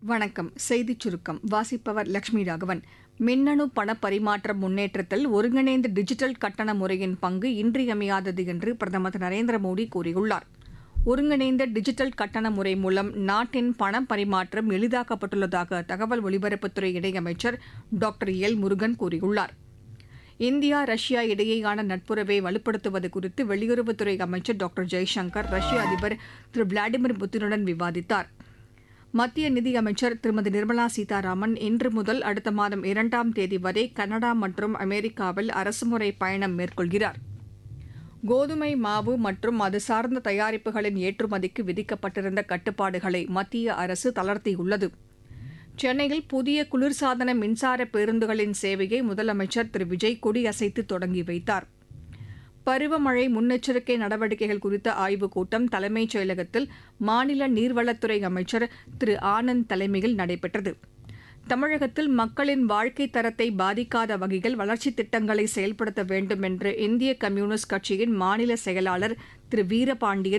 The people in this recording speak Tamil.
வணக்கம் செய்திச் சுருக்கம் வாசிப்பவர் லட்சுமி ராகவன் மின்னணு பண பரிமாற்ற முன்னேற்றத்தில் ஒருங்கிணைந்த டிஜிட்டல் கட்டண முறையின் பங்கு இன்றியமையாதது என்று பிரதமர் திரு நரேந்திர மோடி கூறியுள்ளார் ஒருங்கிணைந்த டிஜிட்டல் கட்டண முறை மூலம் நாட்டின் பண பரிமாற்றம் எளிதாக்கப்பட்டுள்ளதாக தகவல் ஒலிபரப்புத்துறை இணையமைச்சர் டாக்டர் எல் முருகன் கூறியுள்ளார் இந்தியா ரஷ்யா இடையேயான நட்புறவை வலுப்படுத்துவது குறித்து வெளியுறவுத்துறை அமைச்சர் டாக்டர் ஜெய்சங்கர் ரஷ்ய அதிபர் திரு விளாடிமிர் புட்டினுடன் விவாதித்தார் மத்திய நிதியமைச்சர் திருமதி நிர்மலா சீதாராமன் இன்று முதல் அடுத்த மாதம் இரண்டாம் தேதி வரை கனடா மற்றும் அமெரிக்காவில் அரசுமுறை பயணம் மேற்கொள்கிறார் கோதுமை மாவு மற்றும் அது சார்ந்த தயாரிப்புகளின் ஏற்றுமதிக்கு விதிக்கப்பட்டிருந்த கட்டுப்பாடுகளை மத்திய அரசு தளர்த்தியுள்ளது சென்னையில் புதிய குளிர்சாதன மின்சார பேருந்துகளின் சேவையை முதலமைச்சர் திரு விஜய் கொடியசைத்து தொடங்கி வைத்தார் பருவமழை முன்னெச்சரிக்கை நடவடிக்கைகள் குறித்த ஆய்வுக் கூட்டம் தலைமைச் செயலகத்தில் மாநில நீர்வளத்துறை அமைச்சர் திரு ஆனந்த் தலைமையில் நடைபெற்றது தமிழகத்தில் மக்களின் வாழ்க்கை தரத்தை பாதிக்காத வகையில் வளர்ச்சித் திட்டங்களை செயல்படுத்த வேண்டும் என்று இந்திய கம்யூனிஸ்ட் கட்சியின் மாநில செயலாளர் திரு வீரபாண்டியன்